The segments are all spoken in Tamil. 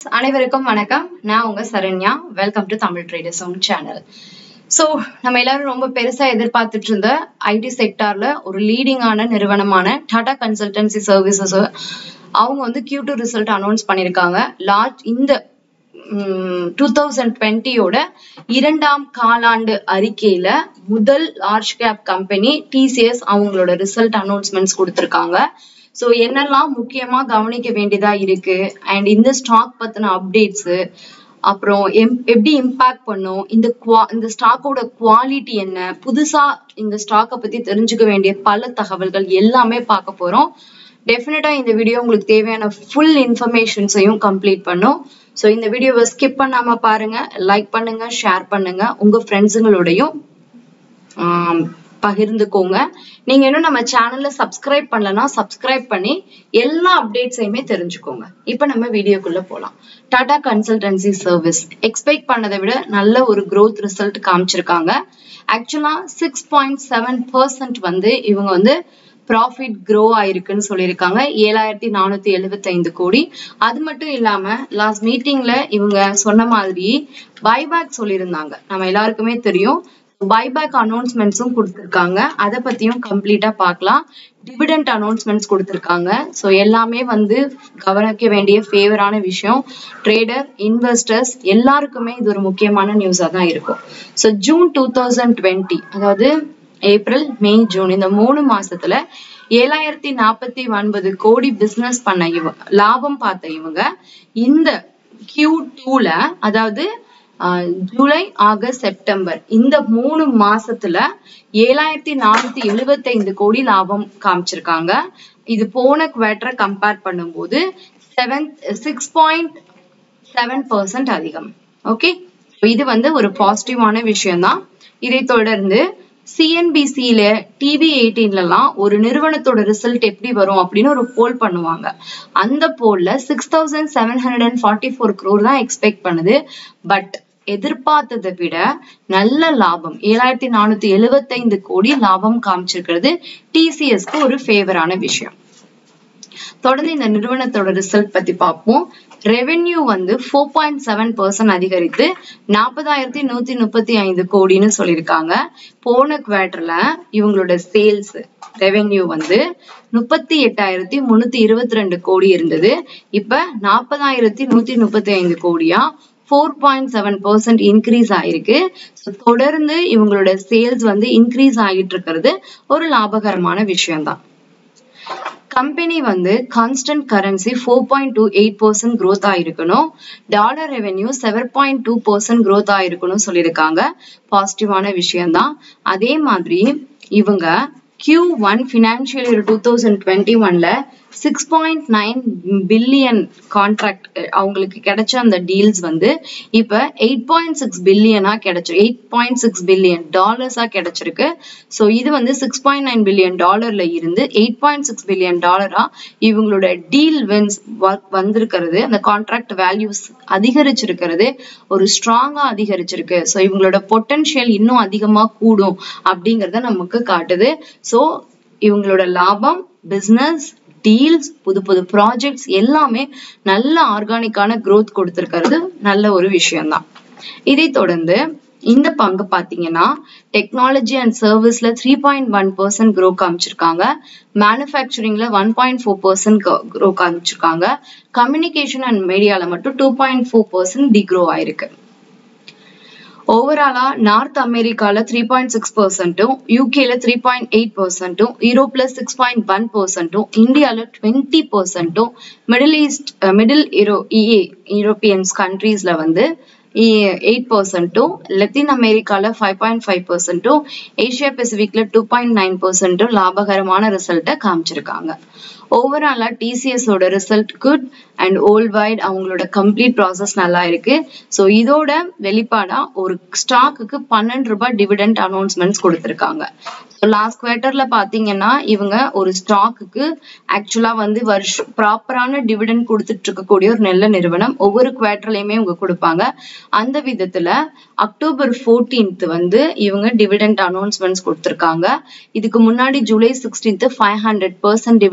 அனைவருக்கும் வணக்கம் நான் உங்க Saranya welcome to Tamil traders own channel so நம்ம எல்லாரும் ரொம்ப பெருசா எதிர்பார்த்துட்டு இருந்த ஐடி செக்டார்ல ஒரு லீடிங்கான நிறுவனமான டாடா கன்சல்டன்சி சர்வீசஸ் அவங்க வந்து கியூ டூ ரிசல்ட் அனௌன்ஸ் பண்ணியிருக்காங்க லார்ஜ் இந்த டூ தௌசண்ட் டுவெண்ட்டியோட இரண்டாம் காலாண்டு அறிக்கையில முதல் லார்ஜ் கேப் கம்பெனி டிசிஎஸ் அவங்களோட ரிசல்ட் அனௌன்ஸ்மெண்ட்ஸ் கொடுத்துருக்காங்க ஸோ என்னெல்லாம் முக்கியமா கவனிக்க வேண்டியதா இருக்கு அண்ட் இந்த ஸ்டாக் பத்தின அப்டேட்ஸ் அப்புறம் எம் எப்படி இம்பாக்ட் பண்ணும் இந்த குவா இந்த ஸ்டாக்கோட குவாலிட்டி என்ன புதுசா இந்த ஸ்டாக்கை பத்தி தெரிஞ்சுக்க வேண்டிய பல தகவல்கள் எல்லாமே பார்க்க போறோம் டெஃபினட்டா இந்த வீடியோ உங்களுக்கு தேவையான ஃபுல் இன்ஃபர்மேஷன்ஸையும் கம்ப்ளீட் பண்ணும் ஸோ இந்த வீடியோவை ஸ்கிப் பண்ணாம பாருங்க லைக் பண்ணுங்க ஷேர் பண்ணுங்க உங்க ஃப்ரெண்ட்ஸுங்களோடையும் பகிர்ந்துக்கோங்க நீங்க இன்னும் நம்ம சேனல்ல சப்ஸ்கிரைப் பண்ணலன்னா சப்ஸ்கிரைப் பண்ணி எல்லா அப்டேட்ஸையுமே தெரிஞ்சுக்கோங்க இப்போ நம்ம வீடியோக்குள்ள போலாம் டாடா கன்சல்டன்சி சர்வீஸ் எக்ஸ்பெக்ட் பண்ணதை விட நல்ல ஒரு க்ரோத் ரிசல்ட் காமிச்சிருக்காங்க ஆக்சுவலா சிக்ஸ் பாயிண்ட் செவன் பர்சன்ட் வந்து இவங்க வந்து ப்ராஃபிட் க்ரோ ஆயிருக்குன்னு சொல்லியிருக்காங்க ஏழாயிரத்தி நானூத்தி எழுபத்தி ஐந்து கோடி அது மட்டும் இல்லாம லாஸ்ட் மீட்டிங்ல இவங்க சொன்ன மாதிரி பைபேக் சொல்லியிருந்தாங்க நம்ம எல்லாருக்குமே தெரியும் பைபேக் அனௌன்ஸ்மெண்ட்ஸும் கொடுத்துருக்காங்க அதை பத்தியும் கம்ப்ளீட்டா பார்க்கலாம் டிவிடெண்ட் அனௌன்ஸ்மெண்ட்ஸ் கொடுத்துருக்காங்க ஸோ எல்லாமே வந்து கவனிக்க வேண்டிய ஃபேவரான விஷயம் ட்ரேடர் இன்வெஸ்டர்ஸ் எல்லாருக்குமே இது ஒரு முக்கியமான நியூஸாக தான் இருக்கும் so June two thousand twenty அதாவது ஏப்ரல் மே ஜூன் இந்த மூணு மாசத்துல ஏழாயிரத்தி நாற்பத்தி ஒன்பது கோடி பிசினஸ் பண்ண இவங்க லாபம் பார்த்த இவங்க இந்த கியூ டூல அதாவது ஜூலை ஆகஸ்ட் செப்டம்பர் இந்த மூணு மாசத்துல ஏழாயிரத்தி நானூத்தி எழுபத்தி ஐந்து கோடி லாபம் காமிச்சிருக்காங்க இது போன குவார்டரை கம்பேர் பண்ணும்போது seven six point seven percent அதிகம் ஓகே இது வந்து ஒரு பாசிட்டிவான விஷயம் தான் இதை தொடர்ந்து சிஎன்பிசியில டிவி எயிட்டீன்லாம் ஒரு நிறுவனத்தோட ரிசல்ட் எப்படி வரும் அப்படின்னு ஒரு போல் பண்ணுவாங்க அந்த போல்ல six thousand seven hundred and forty four crore தான் எக்ஸ்பெக்ட் பண்ணுது பட் எதிர்பார்த்ததை விட நல்ல லாபம் ஏழாயிரத்தி நானூத்தி எழுபத்தைந்து கோடி லாபம் காமிச்சிருக்கிறது டிசிஎஸ்க்கு ஒரு ஃபேவரான விஷயம் தொடர்ந்து இந்த நிறுவனத்தோட ரிசல்ட் பத்தி பார்ப்போம் ரெவென்யூ வந்து ஃபோர் பாயிண்ட் செவன் பர்சன்ட் அதிகரித்து நாற்பதாயிரத்தி நூத்தி முப்பத்தி ஐந்து கோடின்னு சொல்லியிருக்காங்க போன குவார்டர்ல இவங்களோட சேல்ஸ் ரெவென்யூ வந்து முப்பத்தி எட்டாயிரத்தி முன்னூத்தி இருபத்தி ரெண்டு கோடி இருந்தது இப்ப நாற்பதாயிரத்தி நூத்தி முப்பத்தி ஐந்து கோடியா four point seven percent increase ஆயிருக்கு தொடர்ந்து இவங்களோட சேல்ஸ் வந்து இன்க்ரீஸ் ஆகிட்டு இருக்கிறது ஒரு லாபகரமான விஷயம்தான் கம்பெனி வந்து constant currency four point two eight percent growth ஆயிருக்கணும் dollar revenue seven point two percent growth ஆயிருக்கணும் சொல்லியிருக்காங்க பாசிட்டிவான விஷயம்தான் அதே மாதிரி இவங்க Q one financial year two thousand twenty ஒன்ல six point nine billion contract அவங்களுக்கு கிடைச்ச அந்த டீல்ஸ் வந்து இப்ப எயிட் பாயிண்ட் சிக்ஸ் பில்லியனா கிடைச்சு எயிட் பாயிண்ட் சிக்ஸ் பில்லியன் டாலர்ஸா கிடைச்சிருக்கு ஸோ இது வந்து சிக்ஸ் பாயிண்ட் நைன் பில்லியன் டாலர்ல இருந்து எயிட் பாயிண்ட் சிக்ஸ் பில்லியன் டாலரா இவங்களோட டீல் வின்ஸ் வந்திருக்கிறது அந்த கான்ட்ராக்ட் வேல்யூஸ் அதிகரிச்சிருக்கிறது ஒரு ஸ்ட்ராங்கா அதிகரிச்சிருக்கு ஸோ இவங்களோட பொட்டன்ஷியல் இன்னும் அதிகமா கூடும் அப்படிங்கறத நமக்கு காட்டுது ஸோ இவங்களோட லாபம் பிசினஸ் டீல்ஸ் புது புது ப்ராஜெக்ட்ஸ் எல்லாமே நல்ல ஆர்கானிக்கான க்ரோத் கொடுத்துருக்கிறது நல்ல ஒரு விஷயம்தான் இதை தொடர்ந்து இந்த பங்கு பாத்தீங்கன்னா டெக்னாலஜி அண்ட் சர்வீஸ்ல three point one percent grow காமிச்சிருக்காங்க மேனுஃபேக்சரிங்ல one point four percent grow காமிச்சிருக்காங்க கம்யூனிகேஷன் அண்ட் மீடியால மட்டும் two point four percent degrow ஆயிருக்கு ஓவராலா நார்த் அமெரிக்கால த்ரீ பாயிண்ட் சிக்ஸ் பர்சன்ட்டும் யூகேல த்ரீ பாயிண்ட் எயிட் பர்சன்ட்டும் யூரோப்ல சிக்ஸ் பாயிண்ட் ஒன் பர்சன்ட்டும் இந்தியால டுவெண்ட்டி பர்சன்ட்டும் middle east middle euro E A Europeans கண்ட்ரீஸ்ல வந்து எயிட் பர்சன்ட்டும் லத்தீன் அமெரிக்கால ஃபைவ் பாயிண்ட் ஃபைவ் பர்சன்ட்டும் ஏஷியா பெசிபிக்ல டூ பாயிண்ட் நைன் பர்சன்ட்டும் லாபகரமான ரிசல்ட்டை காமிச்சிருக்காங்க ஓவராலா டிசிஎஸோட result good and world wide அவங்களோட கம்ப்ளீட் ப்ராசஸ் நல்லா இருக்கு ஸோ இதோட வெளிப்பாடா ஒரு ஸ்டாக்குக்கு பன்னெண்டு ரூபாய் டிவிடெண்ட் அனௌன்ஸ்மெண்ட்ஸ் கொடுத்துருக்காங்க ஸோ லாஸ்ட் குவார்டர்ல பாத்தீங்கன்னா இவங்க ஒரு ஸ்டாக்குக்கு ஆக்சுவலா வந்து வருஷம் ப்ராப்பரான டிவிடெண்ட் கொடுத்துட்டு இருக்கக்கூடிய ஒரு நல்ல நிறுவனம் ஒவ்வொரு குவார்டர்லயுமே இவங்க கொடுப்பாங்க அந்த விதத்துல அக்டோபர் ஃபோர்டீன்த் வந்து இவங்க டிவிடெண்ட் அனௌன்ஸ்மெண்ட்ஸ் கொடுத்துருக்காங்க இதுக்கு முன்னாடி July sixteenth five hundred percent dividend கொடுத்து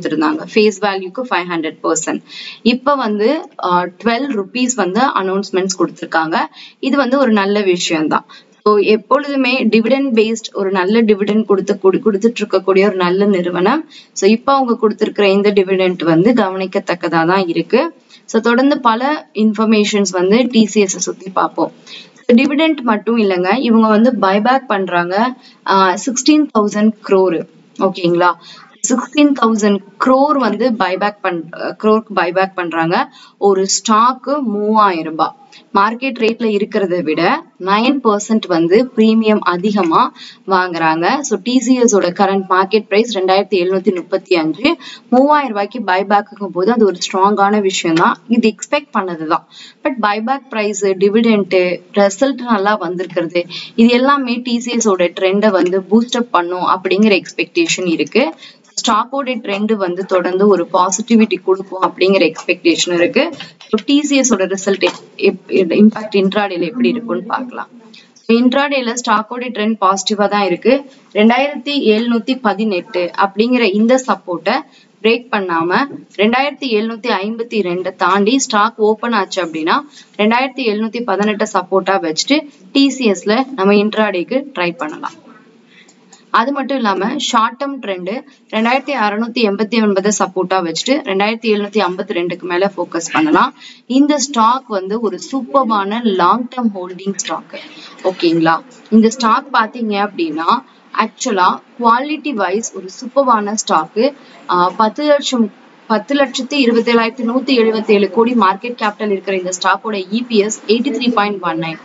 கொடுத்திருந்தாங்க ஃபேஸ் வேல்யூக்கு ஃபைவ் ஹண்ட்ரட் பர்சன்ட் இப்போ வந்து டுவெல் ருபீஸ் வந்து அனௌன்ஸ்மெண்ட்ஸ் கொடுத்துருக்காங்க இது வந்து ஒரு நல்ல விஷயம்தான் ஸோ எப்பொழுதுமே டிவிடெண்ட் பேஸ்ட் ஒரு நல்ல டிவிடெண்ட் கொடுத்து கொடுத்துட்டு இருக்கக்கூடிய ஒரு நல்ல நிறுவனம் ஸோ இப்போ அவங்க கொடுத்துருக்கிற இந்த டிவிடெண்ட் வந்து கவனிக்கத்தக்கதாக தான் இருக்கு ஸோ தொடர்ந்து பல இன்ஃபர்மேஷன்ஸ் வந்து டிசிஎஸ் சுற்றி பார்ப்போம் டிவிடெண்ட் மட்டும் இல்லைங்க இவங்க வந்து பைபேக் பண்றாங்க சிக்ஸ்டீன் தௌசண்ட் க்ரோரு ஓகேங்களா சிக்ஸ்டீன் தௌசண்ட் க்ரோர் வந்து பைபேக் பண் க்ரோருக்கு பைபேக் பண்றாங்க ஒரு ஸ்டாக்கு மூவாயிரம் ரூபாய் மார்க்கெட் ரேட்ல இருக்கிறத விட நைன் பர்சன்ட் வந்து பிரீமியம் அதிகமா வாங்குறாங்க ஸோ டிசிஎஸோட கரண்ட் மார்க்கெட் பிரைஸ் ரெண்டாயிரத்தி எழுநூத்தி முப்பத்தி அஞ்சு மூவாயிரம் ரூபாய்க்கு பைபேக்குங்கும் போது அது ஒரு ஸ்ட்ராங்கான விஷயம் தான் இது எக்ஸ்பெக்ட் பண்ணதுதான் but buyback price dividend result நல்லா வந்திருக்கிறது இது எல்லாமே டிசிஎஸோட ட்ரெண்டை வந்து பூஸ்டப் பண்ணும் அப்படிங்கிற எக்ஸ்பெக்டேஷன் இருக்கு ஸ்டாக்கோட ட்ரெண்ட் வந்து தொடர்ந்து ஒரு பாசிட்டிவிட்டி கொடுக்கும் அப்படிங்கிற எக்ஸ்பெக்டேஷன் இருக்கு ஸோ டிசிஎஸோட ரிசல்ட் இம்பாக்ட் இன்ட்ராடேல எப்படி இருக்கும்னு பார்க்கலாம் இன்ட்ராடேல ஸ்டாக்கோட ட்ரெண்ட் பாசிட்டிவா தான் இருக்கு ரெண்டாயிரத்தி எழுநூத்தி பதினெட்டு அப்படிங்கிற இந்த சப்போர்ட்டை பிரேக் பண்ணாம ரெண்டாயிரத்தி எழுநூத்தி ஐம்பத்தி ரெண்டை தாண்டி ஸ்டாக் ஓபன் ஆச்சு அப்படின்னா ரெண்டாயிரத்தி எழுநூத்தி பதினெட்டை சப்போர்ட்டா வச்சுட்டு டிசிஎஸ்ல நம்ம இன்ட்ராடேக்கு ட்ரை பண்ணலாம் அது மட்டும் இல்லாம ஷார்ட் டேர்ம் ட்ரெண்டு ரெண்டாயிரத்தி அறுநூத்தி எண்பத்தி ஒன்பது சப்போர்ட்டா வச்சுட்டு ரெண்டாயிரத்தி எழுநூத்தி ஐம்பத்தி ரெண்டுக்கு மேல ஃபோக்கஸ் பண்ணலாம் இந்த ஸ்டாக் வந்து ஒரு சூப்பர்வான லாங் டேர்ம் ஹோல்டிங் ஸ்டாக் ஓகேங்களா இந்த ஸ்டாக் பாத்தீங்க அப்படின்னா ஆக்சுவலா குவாலிட்டி வைஸ் ஒரு சூப்பர்வான ஸ்டாக்கு பத்து லட்சம் பத்து லட்சத்தி இருபத்தி ஏழாயிரத்தி நூத்தி எழுபத்தி ஏழு கோடி மார்க்கெட் கேபிட்டல் இருக்கிற இந்த ஸ்டாக்கோட EPS eighty three point one nine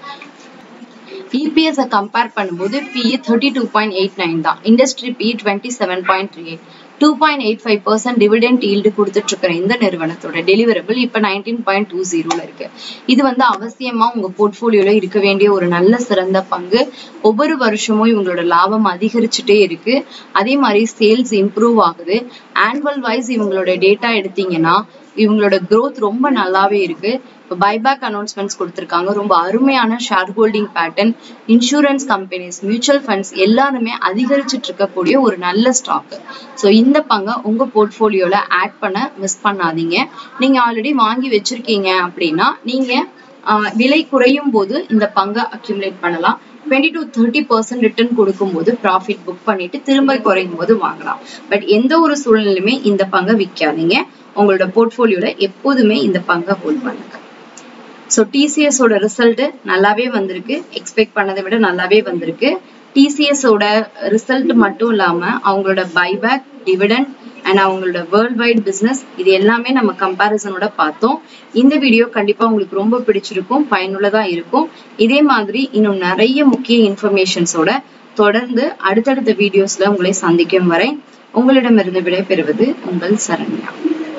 EPS compare பண்ணும்போது PE thirty two point eight nine தான் industry P twenty seven point three eight two point eight five percent dividend yield கொடுத்துட்டு இருக்கிற இந்த நிறுவனத்தோட டெலிவரபிள் இப்போ நைன்டீன் பாயிண்ட் டூ ஜீரோல இருக்கு இது வந்து அவசியமா உங்க போர்ட்போலியோல இருக்க வேண்டிய ஒரு நல்ல சிறந்த பங்கு ஒவ்வொரு வருஷமும் இவங்களோட லாபம் அதிகரிச்சுட்டே இருக்கு அதே மாதிரி சேல்ஸ் இம்ப்ரூவ் ஆகுது ஆனுவல் வைஸ் இவங்களோட டேட்டா எடுத்தீங்கன்னா இவங்களோட growth ரொம்ப நல்லாவே இருக்கு இப்போ பைபேக் அனௌன்ஸ்மெண்ட்ஸ் கொடுத்துருக்காங்க ரொம்ப அருமையான share holding pattern insurance companies mutual funds எல்லாருமே அதிகரிச்சுட்டு இருக்கக்கூடிய ஒரு நல்ல ஸ்டாக் ஸோ இந்த பங்கை உங்க போர்ட்ஃபோலியோல ஆட் பண்ண மிஸ் பண்ணாதீங்க நீங்க ஆல்ரெடி வாங்கி வச்சிருக்கீங்க அப்படின்னா நீங்க ஆஹ் விலை குறையும் போது இந்த பங்கை அக்யூமுலேட் பண்ணலாம் twenty to thirty percent return கொடுக்கும்போது ப்ராஃபிட் புக் பண்ணிட்டு திரும்ப குறையும் போது வாங்கலாம் பட் எந்த ஒரு சூழ்நிலையுமே இந்த பங்கை விற்காதீங்க உங்களோட போர்ட்ஃபோலியோல எப்போதுமே இந்த பங்கை ஹோல்ட் பண்ணுங்க ஸோ டிசிஎஸோட ரிசல்ட் நல்லாவே வந்திருக்கு எக்ஸ்பெக்ட் பண்ணதை விட நல்லாவே வந்திருக்கு டிசிஎஸோட ரிசல்ட் மட்டும் இல்லாம அவங்களோட பைபேக் டிவிடெண்ட் அண்ட் அவங்களோட வேர்ல்ட் வைட் பிஸ்னஸ் இது எல்லாமே நம்ம கம்பேரிசனோட பார்த்தோம் இந்த வீடியோ கண்டிப்பா உங்களுக்கு ரொம்ப பிடிச்சிருக்கும் பயனுள்ளதா இருக்கும் இதே மாதிரி இன்னும் நிறைய முக்கிய இன்ஃபர்மேஷன்ஸோட தொடர்ந்து அடுத்தடுத்த வீடியோஸ்ல உங்களை சந்திக்கும் வரை உங்களிடமிருந்து விடைபெறுவது உங்கள் Saranya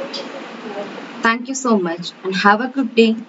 thank you so much and have a good day